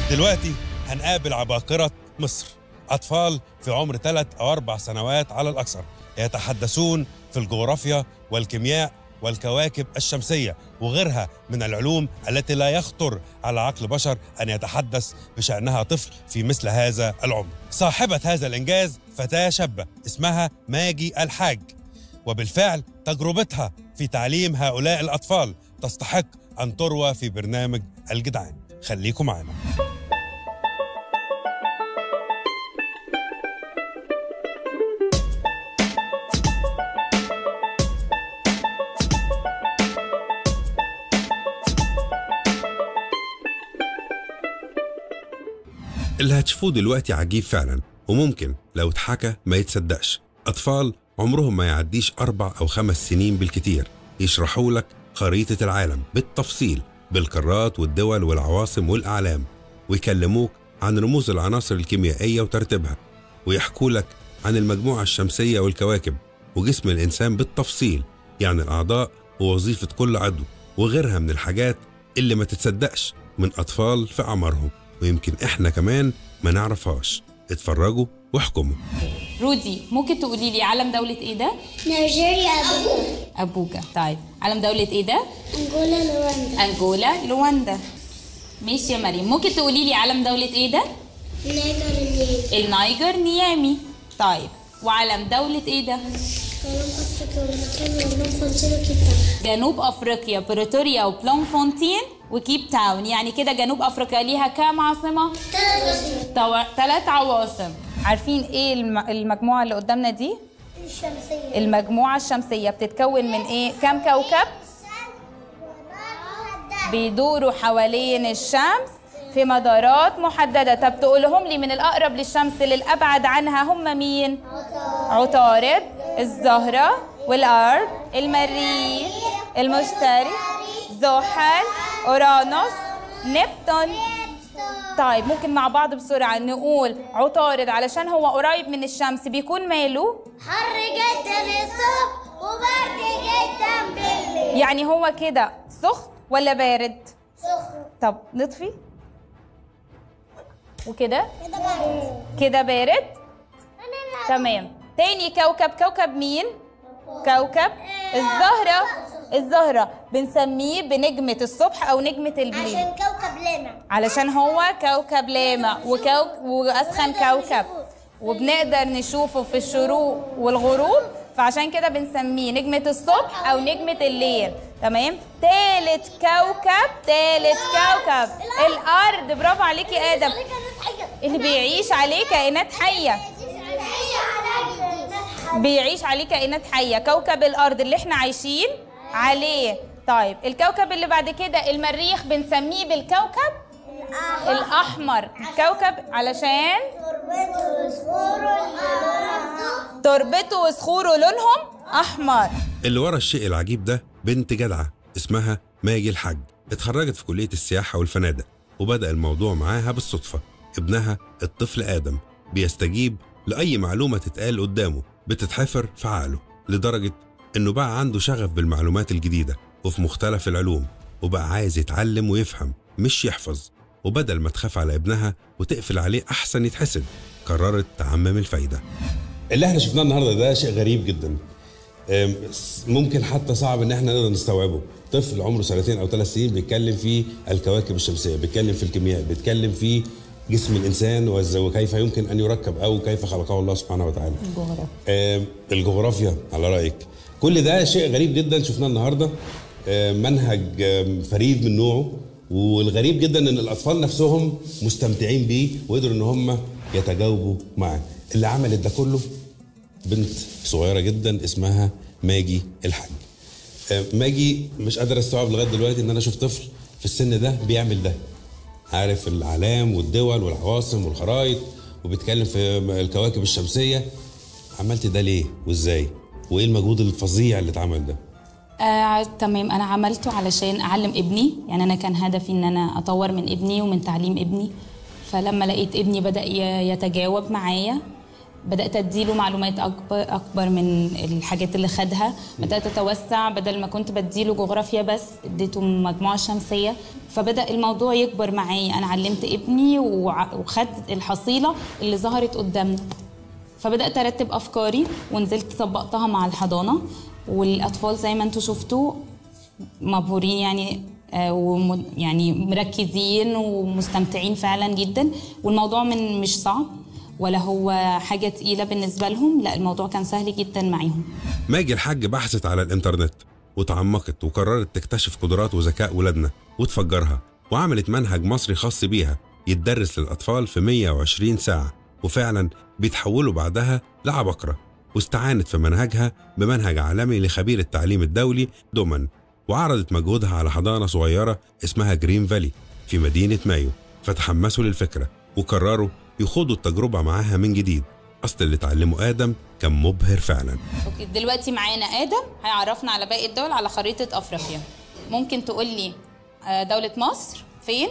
دلوقتي هنقابل عباقرة مصر أطفال في عمر ثلاث أو أربع سنوات على الأكثر يتحدثون في الجغرافيا والكيمياء والكواكب الشمسية وغيرها من العلوم التي لا يخطر على عقل بشر أن يتحدث بشأنها طفل في مثل هذا العمر صاحبة هذا الإنجاز فتاة شابة اسمها ماجي الحاج وبالفعل تجربتها في تعليم هؤلاء الأطفال تستحق أن تروى في برنامج الجدعان خليكم معنا اللي هتشوفوه دلوقتي عجيب فعلا وممكن لو اتحكى ما يتصدقش أطفال عمرهم ما يعديش أربع أو خمس سنين بالكتير يشرحوا لك خريطة العالم بالتفصيل بالقارات والدول والعواصم والأعلام ويكلموك عن رموز العناصر الكيميائية وترتيبها ويحكوا لك عن المجموعة الشمسية والكواكب وجسم الإنسان بالتفصيل يعني الأعضاء ووظيفة كل عضو وغيرها من الحاجات اللي ما تتصدقش من أطفال في أعمارهم ويمكن إحنا كمان ما نعرفهاش اتفرجوا واحكموا رودي ممكن تقولي لي علم دولة ايه ده؟ نيجيريا أبوجا أبوجا طيب علم دولة ايه ده؟ أنجولا لواندا أنجولا لواندا ماشي يا مريم ممكن تقولي لي علم دولة ايه ده؟ نيجر النيل النيجر نيامي طيب وعلم دولة ايه ده؟ كلام أفريقيا والمكان والنوم فانسيرو كيبتا جنوب افريقيا بريتوريا وبلوم فونتين وكيب تاون يعني كده جنوب افريقيا ليها كام عاصمة؟ ثلاث عواصم عارفين ايه الم- المجموعة اللي قدامنا دي؟ الشمسية المجموعة الشمسية بتتكون من ايه؟ كام كوكب؟ بيدوروا حوالين الشمس في مدارات محددة طب تقولهم لي من الأقرب للشمس للأبعد عنها هم مين؟ عطارد الزهرة والأرض المريخ المشتري زحل أورانوس نبتون طيب ممكن مع بعض بسرعة نقول عطارد علشان هو قريب من الشمس بيكون ماله حر جدا الصبح وبرد جدا بالليل يعني هو كده سخن ولا بارد سخن طب نطفي وكده كده برد كده بارد تمام تاني كوكب كوكب مين كوكب الزهرة الزهرة بنسميه بنجمة الصبح أو نجمة الليل عشان كوكب لامع علشان هو كوكب لامع وكوك وأسخن كوكب وبنقدر نشوفه في الشروق والغروب فعشان كده بنسميه نجمة الصبح أو نجمة الليل تمام تالت كوكب تالت كوكب الأرض برافو عليكي يا آدم اللي بيعيش عليه كائنات حية بيعيش عليه كائنات حية كوكب الأرض اللي احنا عايشين عليه طيب الكوكب اللي بعد كده المريخ بنسميه بالكوكب الأحمر كوكب علشان تربته وصخوره لونهم أحمر اللي ورا الشيء العجيب ده بنت جدعة اسمها ماجي الحاج اتخرجت في كلية السياحة والفنادق وبدأ الموضوع معاها بالصدفة ابنها الطفل آدم بيستجيب لأي معلومة تتقال قدامه بتتحفر في عقله لدرجة إنه بقى عنده شغف بالمعلومات الجديدة وفي مختلف العلوم وبقى عايز يتعلم ويفهم مش يحفظ وبدل ما تخاف على ابنها وتقفل عليه أحسن يتحسد قررت تعمم الفايدة اللي احنا شفناه النهارده ده شيء غريب جدا أم، س- ممكن حتى صعب ان احنا نقدر نستوعبه طفل عمره سنتين او ثلاث سنين بيتكلم في الكواكب الشمسيه بيتكلم في الكيمياء بيتكلم في جسم الانسان وإز- وكيف يمكن ان يركب او كيف خلقه الله سبحانه وتعالى آم، الجغرافيا على رايك كل ده شيء غريب جدا شفناه النهارده آم، منهج آم، فريد من نوعه والغريب جدا ان الاطفال نفسهم مستمتعين بيه وقدروا ان هم يتجاوبوا معاه اللي عملت ده كله بنت صغيره جدا اسمها ماجي الحاج آه، ماجي مش قادر استوعب لغايه دلوقتي ان انا اشوف طفل في السن ده بيعمل ده عارف الاعلام والدول والعواصم والخرايط وبيتكلم في الكواكب الشمسيه عملت ده ليه وازاي وايه المجهود الفظيع اللي اتعمل ده آه، تمام انا عملته علشان اعلم ابني يعني انا كان هدفي ان انا اطور من ابني ومن تعليم ابني فلما لقيت ابني بدا ي- يتجاوب معايا بدات اديله معلومات اكبر اكبر من الحاجات اللي خدها بدات اتوسع بدل ما كنت بديله جغرافيا بس اديته مجموعه شمسيه فبدا الموضوع يكبر معايا انا علمت ابني وع- وخد الحصيله اللي ظهرت قدامنا فبدات ارتب افكاري ونزلت طبقتها مع الحضانه والاطفال زي ما انتم شفتوا مبهورين يعني آه، وم- يعني مركزين ومستمتعين فعلا جدا والموضوع من مش صعب ولا هو حاجه تقيله بالنسبه لهم لا الموضوع كان سهل جدا معاهم ماجي الحاج بحثت على الإنترنت وتعمقت وقررت تكتشف قدرات وذكاء ولادنا وتفجرها وعملت منهج مصري خاص بيها يتدرس للأطفال في 120 ساعة وفعلا بيتحولوا بعدها لعبقرة واستعانت في منهجها بمنهج عالمي لخبير التعليم الدولي دومن وعرضت مجهودها على حضانة صغيرة اسمها جرين فالي في مدينة مايو فتحمسوا للفكرة وقرروا يخوضوا التجربة معاها من جديد أصل اللي اتعلمه آدم كان مبهر فعلا اوكي دلوقتي معانا ادم هيعرفنا على باقي الدول على خريطه افريقيا ممكن تقول لي آه، دوله مصر فين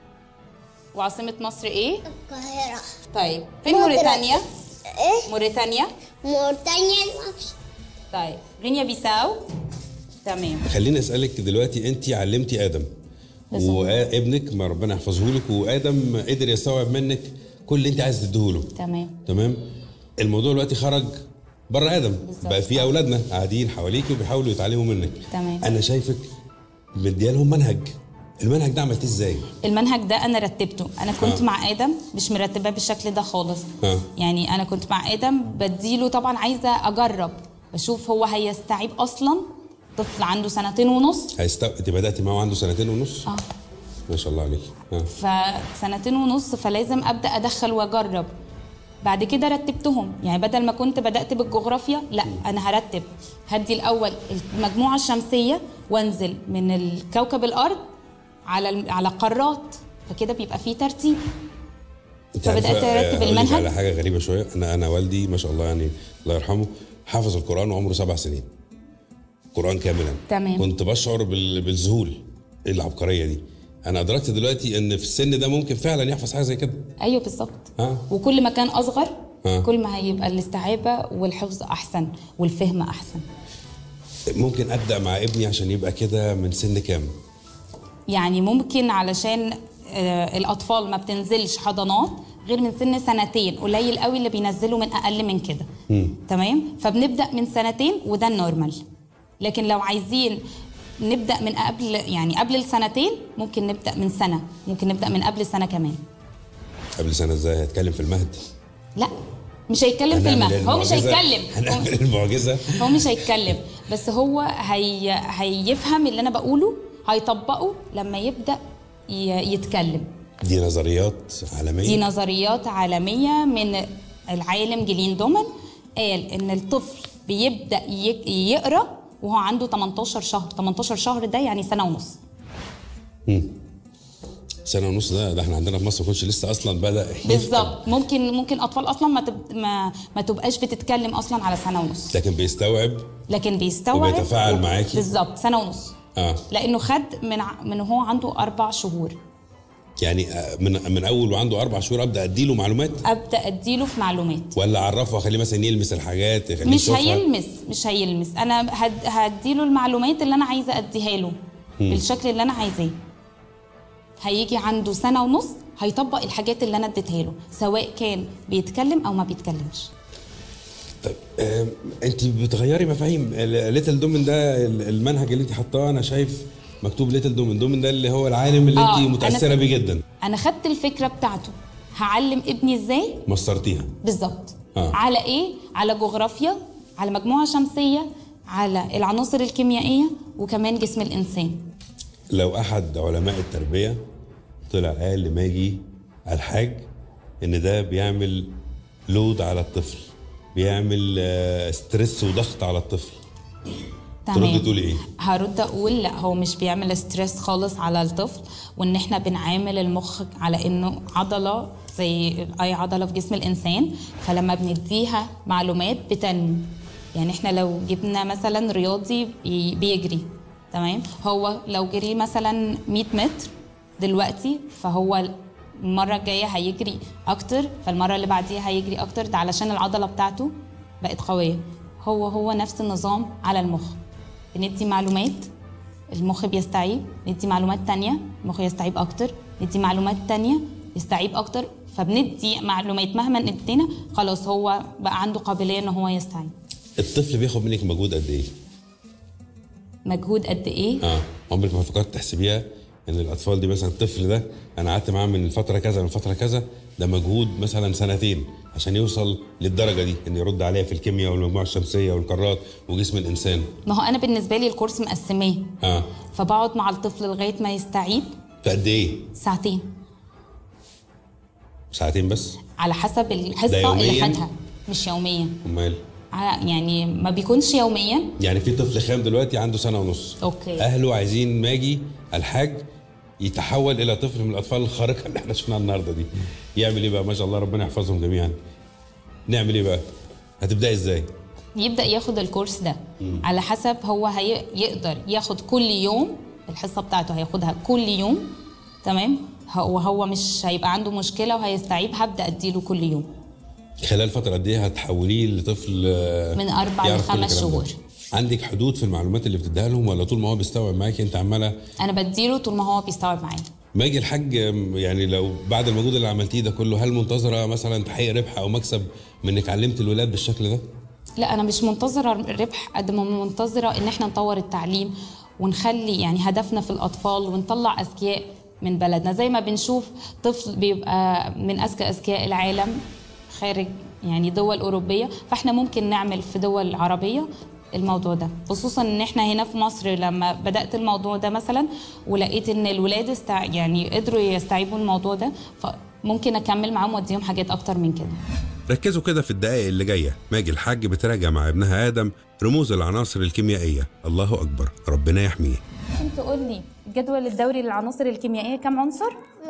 وعاصمه مصر ايه القاهرة طيب فين مدرج. موريتانيا إيه؟ موريتانيا موريتانيا المكس طيب غينيا بيساو تمام خليني اسالك دلوقتي انت علمتي ادم بالظبط. وابنك ما ربنا يحفظه لك وادم قدر يستوعب منك كل اللي انت عايز تديهوله تمام تمام الموضوع دلوقتي خرج بره ادم بالظبط. بقى في اولادنا قاعدين حواليك وبيحاولوا يتعلموا منك تمام. انا شايفك مديالهم منهج المنهج ده عملتيه ازاي المنهج ده انا رتبته انا كنت مع ادم مش مرتباه بالشكل ده خالص آه. يعني انا كنت مع ادم بديله طبعا عايزه اجرب بشوف هو هيستوعب اصلا طفل عنده سنتين ونص هيستو... انت بداتي معاه عنده سنتين ونص اه ما شاء الله عليك اه فسنتين ونص فلازم ابدا ادخل واجرب بعد كده رتبتهم يعني بدل ما كنت بدات بالجغرافيا لا انا هرتب هدي الاول المجموعه الشمسيه وانزل من الكوكب الارض على الم- على قارات فكده بيبقى فيه ترتيب انت فبدأت عارفة، أرتب أقول لك المنهج. على حاجه غريبه شويه انا انا والدي ما شاء الله يعني الله يرحمه حافظ القران وعمره سبع سنين قران كاملا تمام. كنت بشعر بال- بالذهول ايه العبقريه دي انا ادركت دلوقتي ان في السن ده ممكن فعلا يحفظ حاجه زي كده ايوه بالظبط آه. وكل ما كان اصغر آه. كل ما هيبقى الاستيعابه والحفظ احسن والفهم احسن ممكن ابدا مع ابني عشان يبقى كده من سن كام يعني ممكن علشان آه، الاطفال ما بتنزلش حضانات غير من سن سنتين قليل قوي اللي بينزلوا من اقل من كده تمام فبنبدا من سنتين وده النورمال لكن لو عايزين نبدا من قبل يعني قبل السنتين ممكن نبدا من سنه ممكن نبدا من قبل سنه كمان قبل سنه ازاي هتكلم في المهد لا مش هيتكلم في هنعمل المهد هو مش المعجزة- هيتكلم هو- هنعمل المعجزه هو مش هيتكلم بس هو هي... هيفهم اللي انا بقوله هيطبقه لما يبدا ي... يتكلم دي نظريات عالميه دي نظريات عالميه من العالم جلين دومن قال ان الطفل بيبدا ي... يقرا وهو عنده 18 شهر 18 شهر ده يعني سنه ونص سنه ونص ده ده احنا عندنا في مصر ما كنتش لسه اصلا بدا يفهم. بالظبط ممكن ممكن اطفال اصلا ما تب... ما, ما تبقاش بتتكلم اصلا على سنه ونص لكن بيستوعب لكن بيستوعب وبيتفاعل معاكي. بالظبط سنه ونص اه لانه خد من ع- من هو عنده اربع شهور يعني آه، من من اول وعنده اربع شهور ابدا اديله معلومات ابدا اديله في معلومات ولا اعرفه واخليه مثلا يلمس الحاجات يخليه مش يشوفها؟ هيلمس مش هيلمس انا هد هديله المعلومات اللي انا عايزه اديها له بالشكل اللي انا عايزاه هيجي عنده سنه ونص هيطبق الحاجات اللي انا اديتها له سواء كان بيتكلم او ما بيتكلمش طيب آم، انت بتغيري مفاهيم ليتل دومن ده ال- المنهج اللي انت حطاه انا شايف مكتوب ليتل دومن دومن ده اللي هو العالم اللي آه، انت أنا متاثره ف- بيه جدا انا خدت الفكره بتاعته هعلم ابني ازاي مسطرتيها بالظبط آه. على ايه على جغرافيا على مجموعه شمسيه على العناصر الكيميائيه وكمان جسم الانسان لو احد علماء التربيه طلع قال لماجي الحاج ان ده بيعمل لود على الطفل بيعمل آه، ستريس وضغط على الطفل ترد تقولي ايه؟ هرد اقول لا هو مش بيعمل ستريس خالص على الطفل وان احنا بنعامل المخ على انه عضله زي اي عضله في جسم الانسان فلما بنديها معلومات بتنمو يعني احنا لو جبنا مثلا رياضي بي- بيجري تمام هو لو جري مثلا 100 متر دلوقتي فهو المره الجايه هيجري اكتر فالمره اللي بعديها هيجري اكتر ده علشان العضله بتاعته بقت قويه هو هو نفس النظام على المخ بندي معلومات المخ بيستوعب ندي معلومات تانية المخ يستوعب اكتر ندي معلومات تانية يستوعب اكتر فبندي معلومات مهما ادينا خلاص هو بقى عنده قابليه ان هو يستوعب الطفل بياخد منك مجهود قد ايه؟ مجهود قد ايه اه عمرك ما فكرت تحسبيها ان الاطفال دي مثلا الطفل ده انا قعدت معاه من فتره كذا من فتره كذا ده مجهود مثلا سنتين عشان يوصل للدرجه دي ان يرد عليها في الكيمياء والمجموعه الشمسيه والقارات وجسم الانسان ما هو انا بالنسبه لي الكورس مقسماه اه فبقعد مع الطفل لغايه ما يستعيد في قد ايه؟ ساعتين ساعتين بس على حسب ده الحصه يومياً؟ اللي خدها مش يوميا امال على- يعني ما بيكونش يوميا يعني في طفل خام دلوقتي عنده سنه ونص أوكي. اهله عايزين ماجي الحاج يتحول الى طفل من الاطفال الخارقه اللي احنا شفناها النهارده دي يعمل ايه بقى ما شاء الله ربنا يحفظهم جميعا نعمل ايه بقى هتبداي ازاي يبدا ياخد الكورس ده على حسب هو هي يقدر ياخد كل يوم الحصه بتاعته هياخدها كل يوم تمام هو هو مش هيبقى عنده مشكله وهيستعيب هبدا اديله كل يوم خلال فتره قد ايه هتحوليه لطفل آه، من أربع يعرف كل لخمس الكلام ده؟ شهور. عندك حدود في المعلومات اللي بتديها لهم ولا طول ما هو بيستوعب معاكي انت عماله انا بديله طول ما هو بيستوعب معايا ماجي الحاج آم، يعني لو بعد المجهود اللي عملتيه ده كله هل منتظره مثلا تحقيق ربح او مكسب من انك علمت الولاد بالشكل ده؟ لا انا مش منتظره الربح قد ما منتظره ان احنا نطور التعليم ونخلي يعني هدفنا في الاطفال ونطلع اذكياء من بلدنا زي ما بنشوف طفل بيبقى من اذكى اذكياء العالم خارج يعني دول اوروبيه فاحنا ممكن نعمل في دول عربيه الموضوع ده خصوصا ان احنا هنا في مصر لما بدات الموضوع ده مثلا ولقيت ان الولاد استع... يعني قدروا يستوعبوا الموضوع ده فممكن اكمل معاهم واديهم حاجات اكتر من كده ركزوا كده في الدقائق اللي جايه ماجي الحاج بتراجع مع ابنها ادم رموز العناصر الكيميائيه الله اكبر ربنا يحميه ممكن تقول لي الجدول الدوري للعناصر الكيميائيه كم عنصر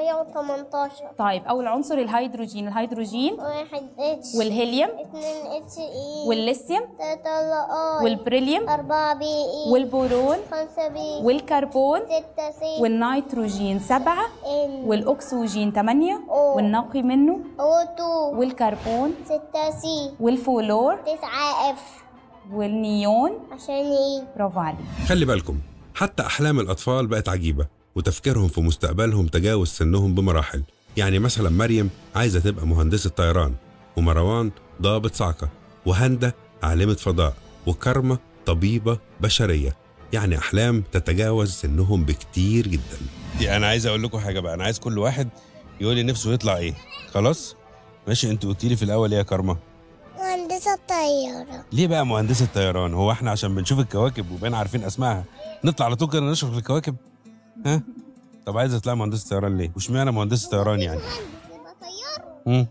118 طيب اول عنصر الهيدروجين الهيدروجين واحد اتش والهيليوم اتنين اتش اي والليثيوم تلاتة اي والبريليوم أربعة بي اي والبورون خمسة بي والكربون ستة سي والنيتروجين سبعة ان والأكسجين ثمانية أو. والنقي منه او تو والكربون ستة سي والفلور تسعة اف والنيون عشان ايه برافو عليك خلي بالكم حتى أحلام الأطفال بقت عجيبة وتفكيرهم في مستقبلهم تجاوز سنهم بمراحل يعني مثلا مريم عايزة تبقى مهندسة طيران ومروان ضابط صعقة وهندة عالمة فضاء وكرمة طبيبة بشرية يعني أحلام تتجاوز سنهم بكتير جدا دي أنا عايز أقول لكم حاجة بقى أنا عايز كل واحد يقول لي نفسه يطلع إيه خلاص ماشي أنت قلتي لي في الأول إيه يا كرمة مهندسة طيارة ليه بقى مهندسة طيران؟ هو احنا عشان بنشوف الكواكب وبقينا عارفين اسمائها نطلع على طول كده نشرح في الكواكب؟ ها؟ طب عايزة تطلع مهندسة طيران ليه؟ واشمعنى مهندسة طيران يعني؟ يبقى طيارة امم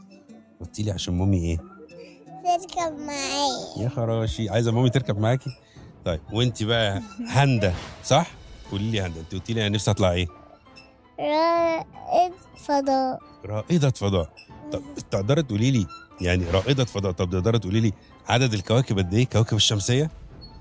قلت لي عشان مامي ايه؟ تركب معايا يا خراشي عايزة مامي تركب معاكي؟ طيب وانت بقى هندة صح؟ قولي لي هندة انت قلت لي انا نفسي اطلع ايه؟ رائد فضاء رائدة فضاء طب تقدري تقولي لي يعني رائدة فضاء طب تقدري تقولي لي عدد الكواكب قد ايه؟ كواكب الشمسية؟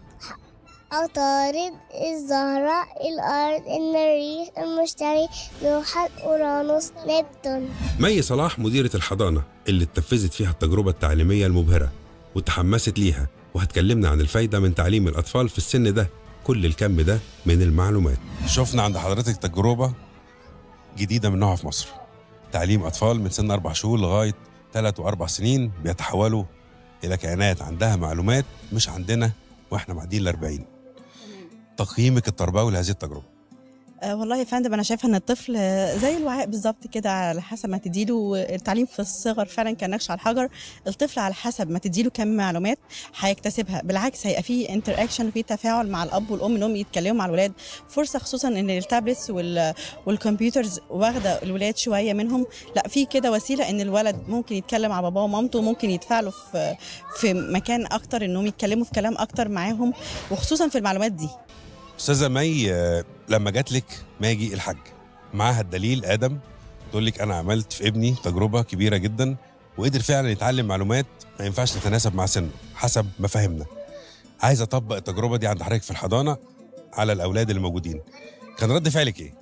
عطارد الزهرة الأرض المريخ المشتري زحل أورانوس نبتون مي صلاح مديرة الحضانة اللي اتنفذت فيها التجربة التعليمية المبهرة وتحمست ليها وهتكلمنا عن الفايدة من تعليم الأطفال في السن ده كل الكم ده من المعلومات شفنا عند حضرتك تجربة جديدة من نوعها في مصر تعليم أطفال من سن أربع شهور لغاية ثلاث وأربع سنين بيتحولوا إلى كائنات عندها معلومات مش عندنا وإحنا معديين الأربعين تقييمك التربوي لهذه التجربة آه والله يا فندم انا شايفه ان الطفل آه، زي الوعاء بالظبط كده على حسب ما تديله التعليم في الصغر فعلا كان نقش على الحجر الطفل على حسب ما تديله كم معلومات هيكتسبها بالعكس هيبقى فيه انتر اكشن وفي تفاعل مع الاب والام انهم يتكلموا مع الولاد فرصه خصوصا ان التابلتس وال والكمبيوترز واخده الولاد شويه منهم لا في كده وسيله ان الولد ممكن يتكلم مع باباه ومامته ممكن يتفاعلوا في في مكان اكتر انهم يتكلموا في كلام اكتر معاهم وخصوصا في المعلومات دي استاذه مي آه، لما جات لك ماجي الحاج معاها الدليل ادم تقول لك انا عملت في ابني تجربه كبيره جدا وقدر فعلا يتعلم معلومات ما ينفعش تتناسب مع سنه حسب ما فهمنا عايز اطبق التجربه دي عند حضرتك في الحضانه على الاولاد اللي موجودين كان رد فعلك ايه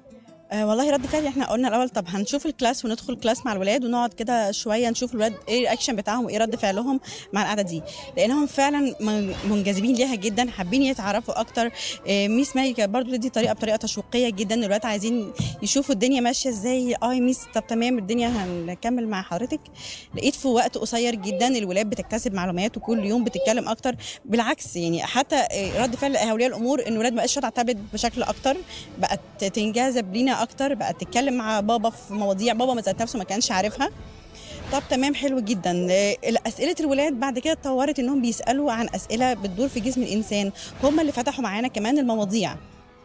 آه والله رد فعلي احنا قلنا الاول طب هنشوف الكلاس وندخل كلاس مع الولاد ونقعد كده شويه نشوف الولاد ايه الاكشن بتاعهم وايه رد فعلهم مع القعده دي لانهم فعلا من- منجذبين ليها جدا حابين يتعرفوا اكتر آه ميس ماجي كانت برضه بتدي طريقه بطريقه تشويقيه جدا الولاد عايزين يشوفوا الدنيا ماشيه ازاي اه يا ميس طب تمام الدنيا هنكمل مع حضرتك لقيت في وقت قصير جدا الولاد بتكتسب معلومات وكل يوم بتتكلم اكتر بالعكس يعني حتى آه، رد فعل اولياء الامور ان الولاد ما بقتش على التابلت بشكل اكتر بقت تنجذب لينا اكتر بقت تتكلم مع بابا في مواضيع بابا ما ذات نفسه ما كانش عارفها طب تمام حلو جدا آه، اسئله الولاد بعد كده اتطورت انهم بيسالوا عن اسئله بتدور في جسم الانسان هم اللي فتحوا معانا كمان المواضيع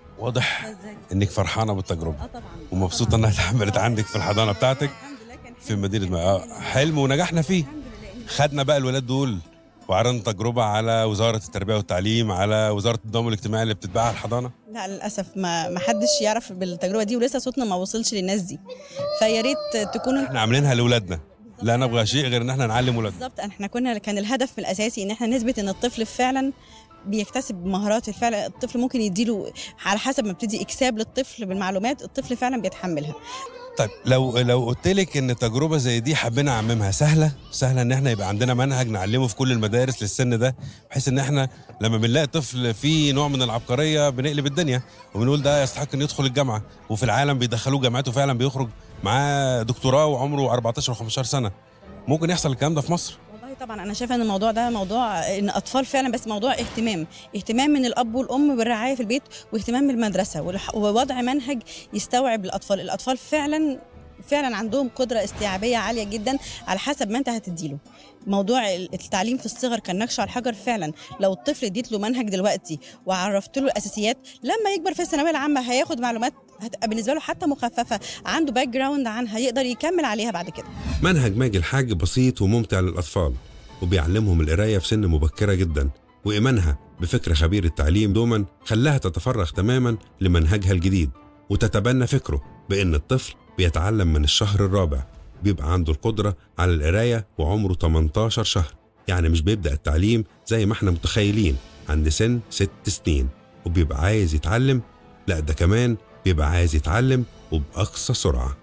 واضح انك فرحانه بالتجربه اه طبعا ومبسوطه انها اتعملت عندك في الحضانه بتاعتك في مدينه ما آه، حلم ونجحنا فيه خدنا بقى الولاد دول وعرضنا تجربه على وزاره التربيه والتعليم على وزاره الضمان الاجتماعي اللي بتتباع الحضانه لا للاسف ما ما حدش يعرف بالتجربه دي ولسه صوتنا ما وصلش للناس دي فيا ريت تكونوا احنا عاملينها لاولادنا لا نبغى شيء غير ان احنا نعلم ولادنا بالظبط احنا كنا كان الهدف من الاساسي ان احنا نثبت ان الطفل فعلا بيكتسب مهارات فعلا الطفل ممكن يديله على حسب ما بتدي اكساب للطفل بالمعلومات الطفل فعلا بيتحملها طيب لو لو قلت لك ان تجربه زي دي حبينا اعممها سهله سهله ان احنا يبقى عندنا منهج نعلمه في كل المدارس للسن ده بحيث ان احنا لما بنلاقي طفل فيه نوع من العبقريه بنقلب الدنيا وبنقول ده يستحق انه يدخل الجامعه وفي العالم بيدخلوه جامعات وفعلا بيخرج معاه دكتوراه وعمره 14 و15 سنه ممكن يحصل الكلام ده في مصر والله طبعا انا شايفه ان الموضوع ده موضوع ان اطفال فعلا بس موضوع اهتمام اهتمام من الاب والام بالرعايه في البيت واهتمام من المدرسه والح- ووضع منهج يستوعب الاطفال الاطفال فعلا فعلا عندهم قدره استيعابيه عاليه جدا على حسب ما انت هتديله موضوع التعليم في الصغر كان نقش على الحجر فعلا لو الطفل اديت له منهج دلوقتي وعرفت له الاساسيات لما يكبر في الثانويه العامه هياخد معلومات هتبقى بالنسبه له حتى مخففه عنده باك جراوند عنها يقدر يكمل عليها بعد كده منهج ماجي الحاج بسيط وممتع للأطفال وبيعلمهم القراية في سن مبكرة جدا وإيمانها بفكر خبير التعليم دوما خلاها تتفرغ تماما لمنهجها الجديد وتتبنى فكره بأن الطفل بيتعلم من الشهر الرابع بيبقى عنده القدرة على القراية وعمره 18 شهر يعني مش بيبدأ التعليم زي ما احنا متخيلين عند سن ست سنين وبيبقى عايز يتعلم لا ده كمان بيبقى عايز يتعلم وبأقصى سرعة